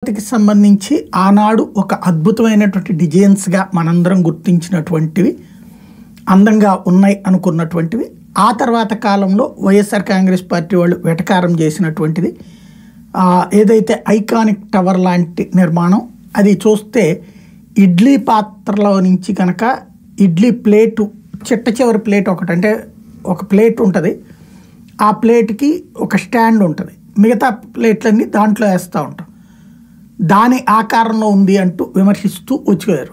అమరావతికి సంబంధించి ఆనాడు ఒక అద్భుతమైనటువంటి డిజైన్స్గా మనందరం గుర్తించినటువంటివి అందంగా ఉన్నాయి అనుకున్నటువంటివి ఆ తర్వాత కాలంలో వైఎస్ఆర్ కాంగ్రెస్ పార్టీ వాళ్ళు వెటకారం చేసినటువంటిది ఆ, ఏదైతే ఐకానిక్ టవర్ లాంటి నిర్మాణం అది చూస్తే ఇడ్లీ పాత్రలో నుంచి కనుక ఇడ్లీ ప్లేటు చిట్ట చివరి ప్లేట్ ఒకటి అంటే ఒక ప్లేట్ ఉంటుంది ఆ ప్లేట్కి ఒక స్టాండ్ ఉంటుంది మిగతా ప్లేట్లన్నీ దాంట్లో వేస్తూ ఉంటాం దాని ఆకారంలో ఉంది అంటూ విమర్శిస్తూ వచ్చారు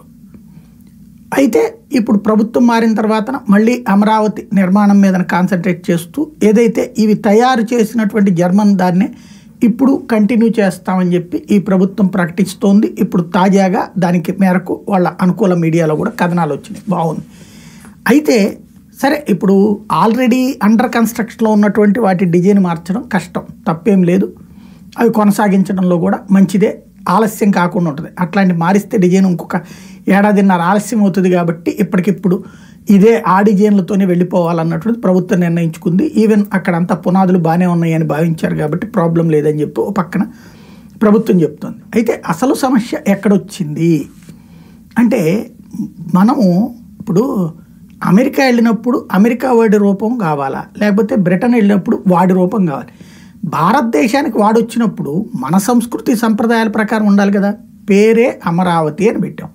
అయితే ఇప్పుడు ప్రభుత్వం మారిన తర్వాత మళ్ళీ అమరావతి నిర్మాణం మీద కాన్సన్ట్రేట్ చేస్తూ ఏదైతే ఇవి తయారు చేసినటువంటి జర్మన్ దాన్నే ఇప్పుడు కంటిన్యూ చేస్తామని చెప్పి ఈ ప్రభుత్వం ప్రకటిస్తోంది ఇప్పుడు తాజాగా దానికి మేరకు వాళ్ళ అనుకూల మీడియాలో కూడా కథనాలు వచ్చినాయి బాగుంది అయితే సరే ఇప్పుడు ఆల్రెడీ అండర్ కన్స్ట్రక్షన్లో ఉన్నటువంటి వాటి డిజైన్ మార్చడం కష్టం తప్పేం లేదు అవి కొనసాగించడంలో కూడా మంచిదే ఆలస్యం కాకుండా ఉంటుంది అట్లాంటి మారిస్తే డిజైన్ ఇంకొక ఏడాదిన్నర ఆలస్యం అవుతుంది కాబట్టి ఇప్పటికిప్పుడు ఇదే ఆ డిజైన్లతోనే వెళ్ళిపోవాలన్నటువంటి ప్రభుత్వం నిర్ణయించుకుంది ఈవెన్ అక్కడంతా పునాదులు బాగానే ఉన్నాయని భావించారు కాబట్టి ప్రాబ్లం లేదని చెప్పి ఓ పక్కన ప్రభుత్వం చెప్తుంది అయితే అసలు సమస్య ఎక్కడొచ్చింది అంటే మనము ఇప్పుడు అమెరికా వెళ్ళినప్పుడు అమెరికా వాడి రూపం కావాలా లేకపోతే బ్రిటన్ వెళ్ళినప్పుడు వాడి రూపం కావాలి భారతదేశానికి వాడు వచ్చినప్పుడు మన సంస్కృతి సంప్రదాయాల ప్రకారం ఉండాలి కదా పేరే అమరావతి అని పెట్టాం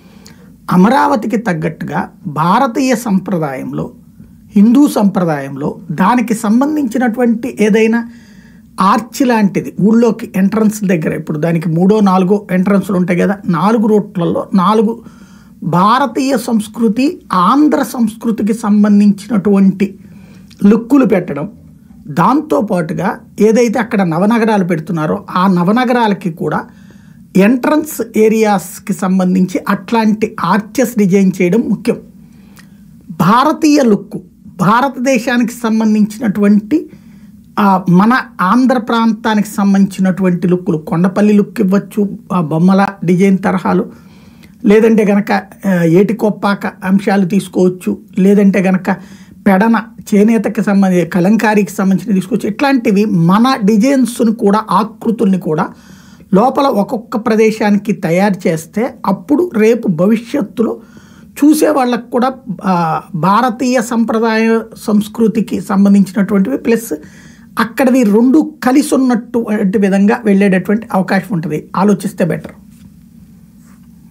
అమరావతికి తగ్గట్టుగా భారతీయ సంప్రదాయంలో హిందూ సంప్రదాయంలో దానికి సంబంధించినటువంటి ఏదైనా ఆర్చి లాంటిది ఊళ్ళోకి ఎంట్రన్స్ దగ్గర ఇప్పుడు దానికి మూడో నాలుగో ఎంట్రన్స్లు ఉంటాయి కదా నాలుగు రూట్లలో నాలుగు భారతీయ సంస్కృతి ఆంధ్ర సంస్కృతికి సంబంధించినటువంటి లుక్కులు పెట్టడం దాంతో పాటుగా ఏదైతే అక్కడ నవనగరాలు పెడుతున్నారో ఆ నవనగరాలకి కూడా ఎంట్రన్స్ ఏరియాస్కి సంబంధించి అట్లాంటి ఆర్చెస్ డిజైన్ చేయడం ముఖ్యం భారతీయ లుక్ భారతదేశానికి సంబంధించినటువంటి ఆ, మన ఆంధ్ర ప్రాంతానికి సంబంధించినటువంటి లుక్కులు కొండపల్లి లుక్ ఇవ్వచ్చు ఆ బొమ్మల డిజైన్ తరహాలు లేదంటే గనక ఆ, ఏటికొప్పాక అంశాలు తీసుకోవచ్చు లేదంటే గనక పెడన చేనేతకి సంబంధించి కలంకారీకి సంబంధించి తీసుకోవచ్చు ఇట్లాంటివి మన డిజైన్స్ని కూడా ఆకృతుల్ని కూడా లోపల ఒక్కొక్క ప్రదేశానికి తయారు చేస్తే అప్పుడు రేపు భవిష్యత్తులో చూసే వాళ్ళకు కూడా ఆ, భారతీయ సంప్రదాయ సంస్కృతికి సంబంధించినటువంటివి ప్లస్ అక్కడవి రెండు కలిసి ఉన్నటువంటి విధంగా వెళ్ళేటటువంటి అవకాశం ఉంటుంది ఆలోచిస్తే బెటర్